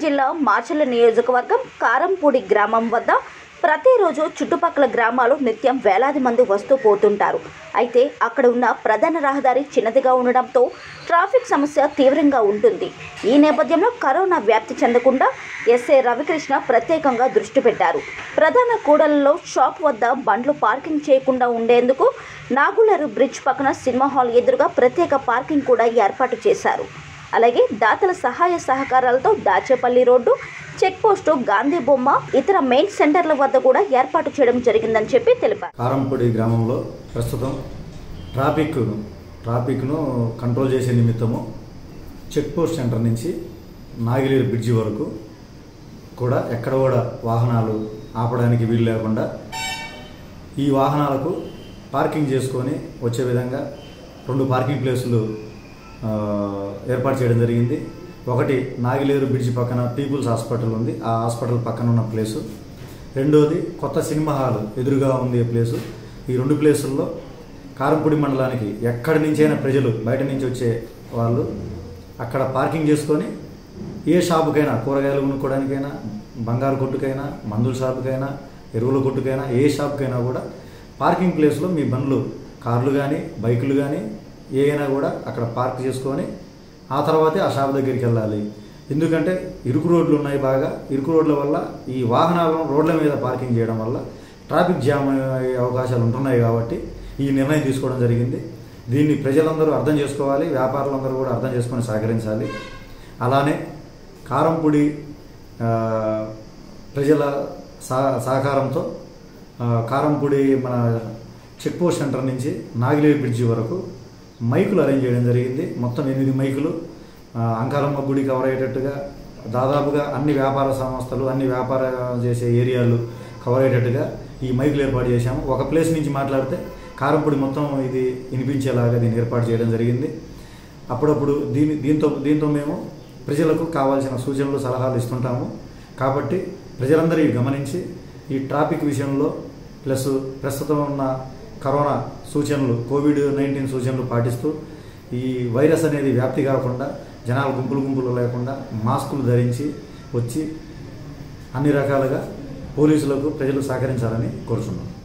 జిల్లా మాచర్ల నియోజకవర్గం కారంపూడి గ్రామం వద్ద ప్రతిరోజు చుట్టుపక్కల గ్రామాలు నిత్యం వేలాది మంది వస్తూ పోతుంటారు అయితే అక్కడ ఉన్న ప్రధాన రహదారి చిన్నదిగా ఉండడంతో ట్రాఫిక్ సమస్య తీవ్రంగా ఉంటుంది ఈ నేపథ్యంలో కరోనా వ్యాప్తి చెందకుండా ఎస్ఏ రవికృష్ణ ప్రత్యేకంగా దృష్టి పెట్టారు ప్రధాన కూడలలో షాప్ వద్ద బండ్లు పార్కింగ్ చేయకుండా ఉండేందుకు నాగులరు బ్రిడ్జ్ పక్కన సినిమా హాల్ ఎదురుగా ప్రత్యేక పార్కింగ్ కూడా ఏర్పాటు చేశారు అలాగే దాతల సహాయ సహకారాలతో Dachepalli road check post Gandhi బొమ్మ ఇతర మెయిన్ సెంటర్ల వద్ద కూడా ఏర్పాటు చేయడం జరిగిందని చెప్పి తెలిపారు కారంపొడి గ్రామంలో ప్రస్తుతం ట్రాఫిక్ ట్రాఫిక్ను కంట్రోల్ చేసే నిమిత్తము చెక్ పోస్ట్ సెంటర్ నుంచి నాగిలేరు బ్రిడ్జి వరకు కూడా ఎక్కడ కూడా వాహనాలు ఆపడానికి వీలు లేకుండా ఈ వాహనాలకు పార్కింగ్ చేసుకొని వచ్చే విధంగా రెండు పార్కింగ్ ప్లేసులు ఆ, ఏర్పాటు చేయడం జరిగింది ఒకటి నాగిలేరు బ్రిడ్జి పక్కన పీపుల్స్ హాస్పిటల్ ఉంది ఆ హాస్పిటల్ పక్కన ఉన్న ప్లేసు రెండోది కొత్త సినిమా హాల్ ఎదురుగా ఉంది ఈ ప్లేసు ఈ రెండు ప్లేసుల్లో కారంపూడి మండలానికి ఎక్కడి నుంచైనా ప్రజలు బయట నుంచి వచ్చే వాళ్ళు అక్కడ పార్కింగ్ చేసుకొని ఏ షాపుకైనా కూరగాయలు కొనుక్కోవడానికైనా బంగారు కొట్టుకైనా మందుల షాపుకైనా ఎరువుల కొట్టుకైనా ఏ షాపుకైనా కూడా పార్కింగ్ ప్లేస్లో మీ బండ్లు కార్లు కానీ బైకులు కానీ ఏవైనా కూడా అక్కడ పార్క్ చేసుకొని ఆ తర్వాతే ఆ షాప్ దగ్గరికి వెళ్ళాలి ఎందుకంటే ఇరుకు రోడ్లు ఉన్నాయి బాగా ఇరుకు రోడ్ల వల్ల ఈ వాహనాలను రోడ్ల మీద పార్కింగ్ చేయడం వల్ల ట్రాఫిక్ జామ్ అయ్యే అవకాశాలు ఉంటున్నాయి కాబట్టి ఈ నిర్ణయం తీసుకోవడం జరిగింది దీన్ని ప్రజలందరూ అర్థం చేసుకోవాలి వ్యాపారులందరూ కూడా అర్థం చేసుకొని సహకరించాలి అలానే కారంపొడి ఆ, ప్రజల సహ సహకారంతో ఆ, కారంపొడి మన చెక్ పోస్ట్ సెంటర్ నుంచి నాగిలేవి బ్రిడ్జి వరకు మైకులు అరేంజ్ చేయడం జరిగింది మొత్తం ఎనిమిది మైకులు ఆ, అంకాలమ్మ గుడి కవర్ అయ్యేటట్టుగా దాదాపుగా అన్ని వ్యాపార సంస్థలు అన్ని వ్యాపారం చేసే ఏరియాలు కవర్ అయ్యేటట్టుగా ఈ మైకులు ఏర్పాటు చేశాము ఒక ప్లేస్ నుంచి మాట్లాడితే కారంపొడి మొత్తం ఇది వినిపించేలాగా దీన్ని ఏర్పాటు చేయడం జరిగింది అప్పుడప్పుడు దీని దీంతో దీంతో మేము ప్రజలకు కావాల్సిన సూచనలు సలహాలు ఇస్తుంటాము కాబట్టి ప్రజలందరూ ఇవి గమనించి ఈ ట్రాఫిక్ విషయంలో ప్లస్ ప్రస్తుతం ఉన్న కరోనా సూచనలు కోవిడ్ నైన్టీన్ సూచనలు పాటిస్తూ ఈ వైరస్ అనేది వ్యాప్తి కాకుండా జనాలు గుంపులు గుంపులు లేకుండా మాస్కులు ధరించి వచ్చి అన్ని రకాలుగా పోలీసులకు ప్రజలు సహకరించాలని కోరుచున్నాం